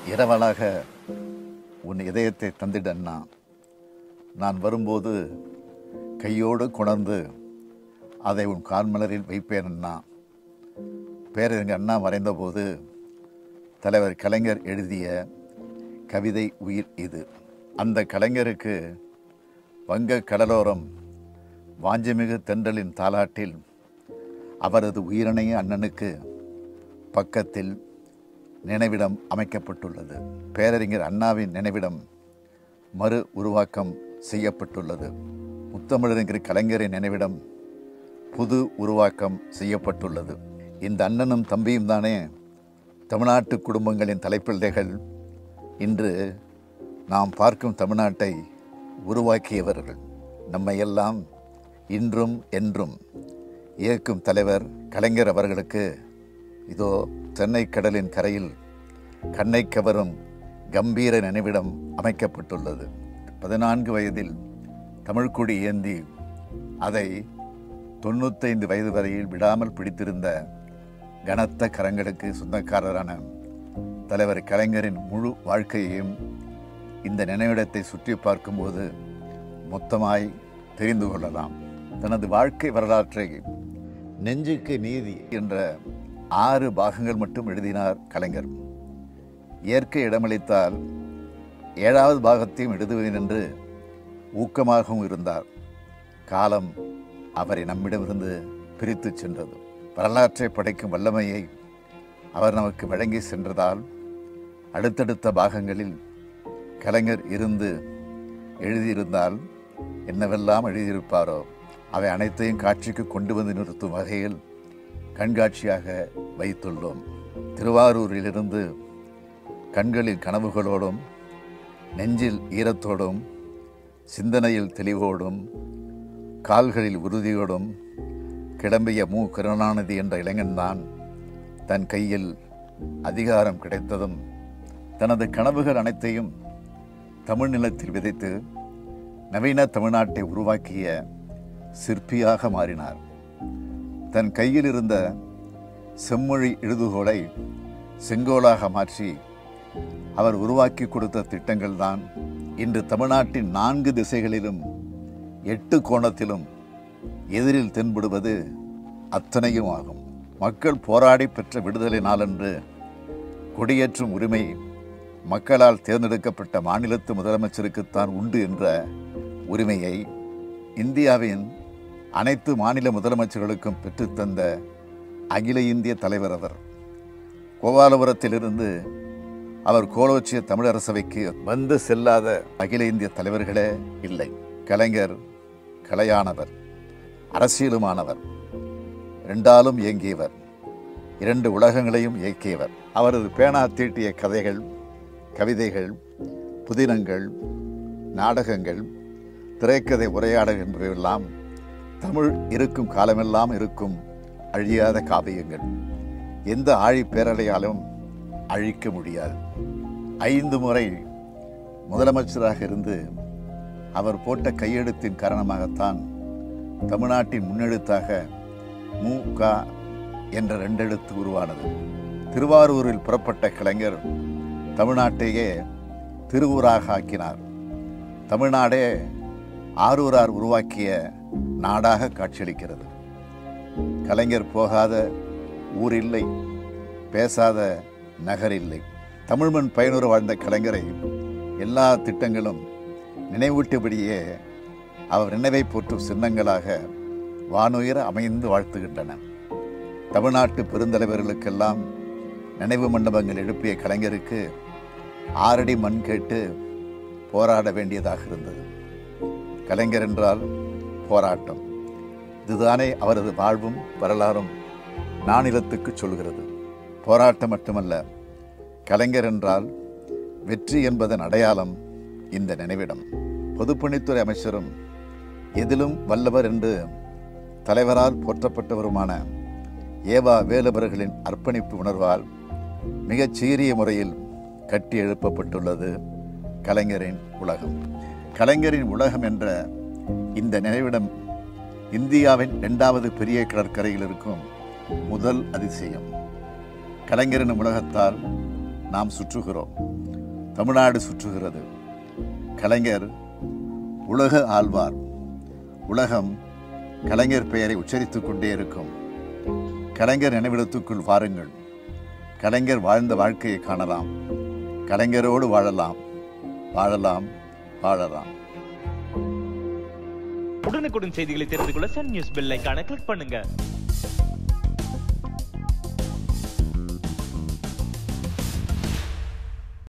இரவலாக உன் இதயத்தை தந்திட அண்ணா நான் வரும்போது கையோடு கொணர்ந்து அதை உன் கால்மலரில் வைப்பேன் அண்ணா பேரறிஞர் அண்ணா மறைந்தபோது தலைவர் கலைஞர் எழுதிய கவிதை உயிர் இது அந்த கலைஞருக்கு வங்க கடலோரம் வாஞ்சமிகு தென்றலின் தாலாட்டில் அவரது உயிரிணைய அண்ணனுக்கு பக்கத்தில் நினைவிடம் அமைக்கப்பட்டுள்ளது பேரறிஞர் அண்ணாவின் நினைவிடம் மறு உருவாக்கம் செய்யப்பட்டுள்ளது முத்தமிழறிஞர் கலைஞரின் நினைவிடம் புது உருவாக்கம் செய்யப்பட்டுள்ளது இந்த அண்ணனும் தம்பியும் தானே தமிழ்நாட்டு குடும்பங்களின் தலைப்பிள்ளைகள் இன்று நாம் பார்க்கும் தமிழ்நாட்டை உருவாக்கியவர்கள் நம்மையெல்லாம் இன்றும் என்றும் இயக்கும் தலைவர் கலைஞர் அவர்களுக்கு இதோ சென்னை கடலின் கரையில் கண்ணை கவரும் கம்பீர நினைவிடம் அமைக்கப்பட்டுள்ளது பதினான்கு வயதில் தமிழ்க்குடி ஏந்தி அதை தொண்ணூத்தைந்து வயது வரையில் விடாமல் பிடித்திருந்த கனத்த கரங்களுக்கு சொந்தக்காரரான தலைவர் கலைஞரின் முழு வாழ்க்கையையும் இந்த நினைவிடத்தை சுற்றி பார்க்கும்போது மொத்தமாய் தெரிந்து கொள்ளலாம் தனது வாழ்க்கை வரலாற்றை நெஞ்சுக்கு நீதி என்ற ஆறு பாகங்கள் மட்டும் எழுதினார் கலைஞர் இயற்கை இடமளித்தால் ஏழாவது பாகத்தையும் எழுதுவேன் என்று ஊக்கமாகவும் இருந்தார் காலம் அவரை நம்மிடமிருந்து பிரித்து சென்றது வரலாற்றை படைக்கும் வல்லமையை அவர் நமக்கு வழங்கி சென்றதால் அடுத்தடுத்த பாகங்களில் கலைஞர் இருந்து எழுதியிருந்தால் என்னவெல்லாம் எழுதியிருப்பாரோ அவை அனைத்தையும் காட்சிக்கு கொண்டு வந்து நிறுத்தும் வகையில் கண்காட்சியாக வைத்துள்ளோம் திருவாரூரிலிருந்து கண்களில் கனவுகளோடும் நெஞ்சில் ஈரத்தோடும் சிந்தனையில் தெளிவோடும் கால்களில் உறுதியோடும் கிளம்பிய மு கருணாநிதி என்ற இளைஞன்தான் தன் கையில் அதிகாரம் கிடைத்ததும் தனது கனவுகள் அனைத்தையும் தமிழ் நிலத்தில் விதைத்து நவீன தமிழ்நாட்டை உருவாக்கிய சிற்பியாக மாறினார் தன் கையில் இருந்த செம்மொழி எழுதுகோலை செங்கோலாக மாற்றி அவர் உருவாக்கி கொடுத்த திட்டங்கள்தான் இன்று தமிழ்நாட்டின் நான்கு திசைகளிலும் எட்டு கோணத்திலும் எதிரில் தென்படுவது அத்தனையும் ஆகும் மக்கள் போராடி பெற்ற விடுதலை நாளன்று கொடியேற்றும் உரிமை மக்களால் தேர்ந்தெடுக்கப்பட்ட மாநிலத்து முதலமைச்சருக்குத்தான் உண்டு என்ற உரிமையை இந்தியாவின் அனைத்து மாநில முதலமைச்சர்களுக்கும் பெற்றுத்தந்த அகில இந்திய தலைவர் அவர் கோபாலபுரத்திலிருந்து அவர் கோலோச்சிய தமிழரசவைக்கு வந்து செல்லாத அகில இந்திய தலைவர்களே இல்லை கலைஞர் கலையானவர் அரசியலுமானவர் இரண்டாலும் இயங்கியவர் இரண்டு உலகங்களையும் இயக்கியவர் அவரது பேனா தீட்டிய கதைகள் கவிதைகள் புதினங்கள் நாடகங்கள் திரைக்கதை உரையாடல் என்பவையெல்லாம் தமிழ் இருக்கும் காலமெல்லாம் இருக்கும் அழியாத காவியங்கள் எந்த ஆழி பேரலையாலும் அழிக்க முடியாது ஐந்து முறை முதலமைச்சராக இருந்து அவர் போட்ட கையெழுத்தின் காரணமாகத்தான் தமிழ்நாட்டின் முன்னெழுத்தாக மு க என்ற ரெண்டெழுத்து உருவானது திருவாரூரில் புறப்பட்ட கலைஞர் தமிழ்நாட்டையே திருவூராக ஆக்கினார் தமிழ்நாடே ஆரூரார் உருவாக்கிய நாடாக காட்சியளிக்கிறது கலைஞர் போகாத ஊர் இல்லை பேசாத நகர் இல்லை தமிழ்மண் பயனுறு வாழ்ந்த கலைஞரை எல்லா திட்டங்களும் நினைவூட்டியபடியே அவர் நினைவை போற்றும் சின்னங்களாக வானுயர அமைந்து வாழ்த்துகின்றன தமிழ்நாட்டு பெருந்தலைவர்களுக்கெல்லாம் நினைவு மண்டபங்கள் எழுப்பிய கலைஞருக்கு ஆறடி மண் கேட்டு போராட வேண்டியதாக இருந்தது கலைஞர் என்றால் போராட்டம் இதுதானே அவரது வாழ்வும் வரலாறும் நானிலத்துக்கு சொல்கிறது போராட்டம் மட்டுமல்ல கலைஞர் என்றால் வெற்றி என்பதன் அடையாளம் இந்த நினைவிடம் பொதுப்பணித்துறை அமைச்சரும் எதிலும் வல்லவர் என்று தலைவரால் போற்றப்பட்டவருமான ஏவா வேலுவர்களின் அர்ப்பணிப்பு உணர்வால் மிகச் சீரிய முறையில் கட்டி எழுப்பப்பட்டுள்ளது கலைஞரின் உலகம் கலைஞரின் உலகம் என்ற இந்த நினைவிடம் இந்தியாவின் இரண்டாவது பெரிய கடற்கரையில் இருக்கும் முதல் அதிசயம் கலைஞரின் உலகத்தால் நாம் சுற்றுகிறோம் தமிழ்நாடு சுற்றுகிறது கலைஞர் உலக ஆழ்வார் உலகம் கலைஞர் பெயரை உச்சரித்துக் கொண்டே இருக்கும் கலைஞர் நினைவிடத்துக்குள் வாருங்கள் கலைஞர் வாழ்ந்த வாழ்க்கையை காணலாம் கலைஞரோடு வாழலாம் வாழலாம் வாழலாம் உடனுக்குடன் செய்திகளை தெரிந்து கொள்ள சன் நியூஸ் பெல் ஐகானை கிளிக் பண்ணுங்க